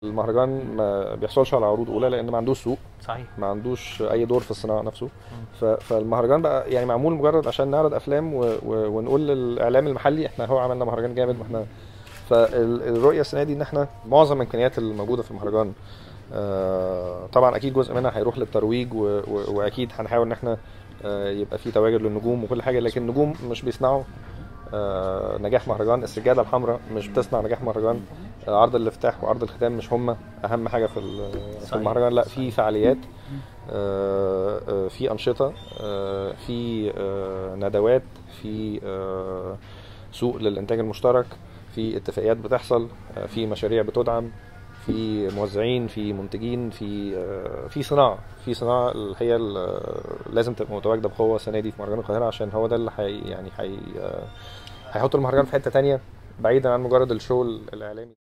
المهرجان ما بيحصلش على عروض اولى لان ما عندوش سوق صحيح ما عندوش اي دور في الصناعه نفسه ف- فالمهرجان بقى يعني معمول مجرد عشان نعرض افلام و... و... ونقول للاعلام المحلي احنا هو عملنا مهرجان جامد واحنا فالرؤيه السنه دي ان احنا معظم الامكانيات الموجوده في المهرجان آه، طبعا اكيد جزء منها هيروح للترويج و... و... واكيد هنحاول ان احنا آه، يبقى في تواجد للنجوم وكل حاجه لكن النجوم مش بيصنعوا آه، نجاح مهرجان السجاده الحمراء مش بتصنع نجاح مهرجان آه، عرض الافتتاح وعرض الختام مش هم اهم حاجه في ال- في صحيح. المهرجان لا في فعاليات آه، آه، في انشطه آه، في آه، ندوات في آه، سوق للانتاج المشترك في اتفاقيات بتحصل آه، في مشاريع بتدعم في موزعين في منتجين في آه، في صناعه في صناعه اللي هي ال- لازم تبقى متواجده بقوه السنه دي في مهرجان القاهره عشان هو ده اللي حي يعني حي آه، هيحط المهرجان في حته تانية بعيدا عن مجرد الشو الاعلامي